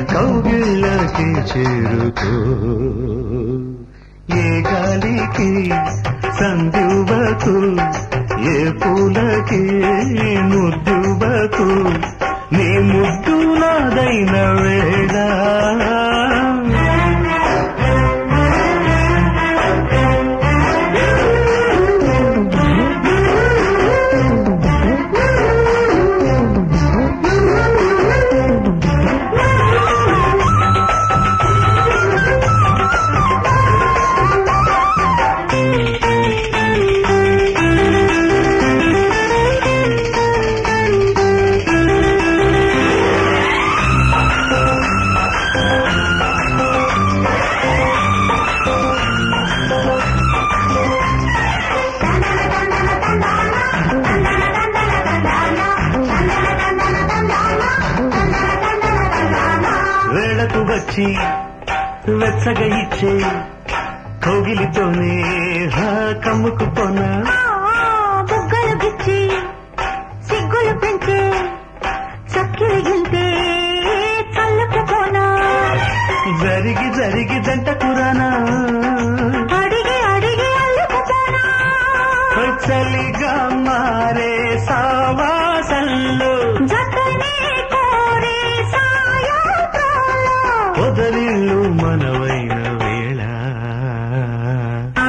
కౌగిళ్ళకి చేరుకో ఏ గాలికి సందువకు ఏ పూలకి ముద్దువకు నీ ముద్దు నాదైన వేళ వేళకు వచ్చి వెచ్చగా ఇచ్చే కౌగిలితోనే హా కమ్ముకుపోనా బుగ్గలు గిచ్చి సిగ్గులు పెంచే చక్కెర గింతే చల్లుకుపోనా జరిగి జరిగి జంట కురానా అడిగి అడిగి అల్లుకుపోనా చలిగా మారే సావాసంలో జతనే కోరే సాయంత్రాలు పొదరిల్లు మనవైన వేళ ఆ,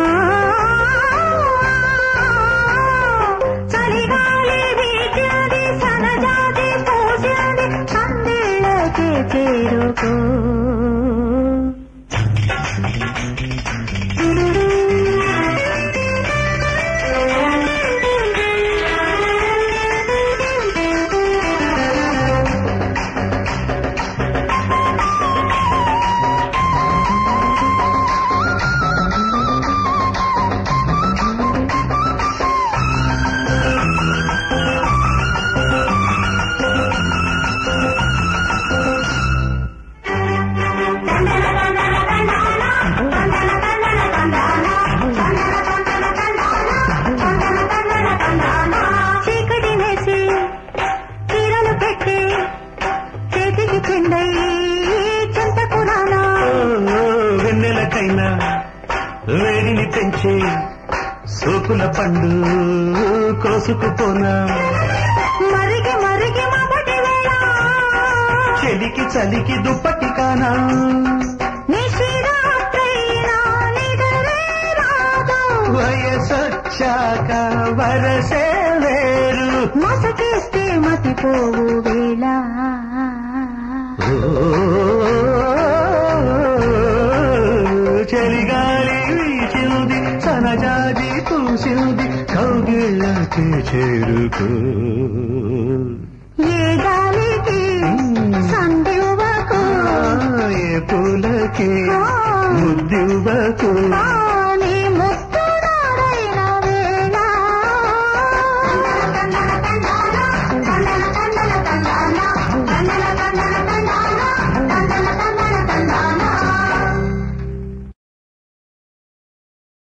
చలిగాలి వీచింది సనజాతి పూసింది చందేళ్ళకే చేరుకో చీకటి వేసి చీరలు పెట్టి చేతికి చిందై చింతకు రానా ఓ, వెన్నెలకైనా వేడిని పెంచే సోకుల పండు కోసుకుపోనా మరిగి మరిగి మొదటి వేళ చెలికి చలికి దుప్పటి కానా నిశిరాత్రైనా నిదురే రాదు వయసొచ్చాక వరసే వేరు మసకేస్తే మతిపోవు వేళ ఓ, చలిగాలి వీచింది సనజాజి పూసింది కౌగిళ్ళకి చేరుకో ఏ గాలికి సందివ్వకు ఏ పూలకి ముద్దివ్వకు ఆ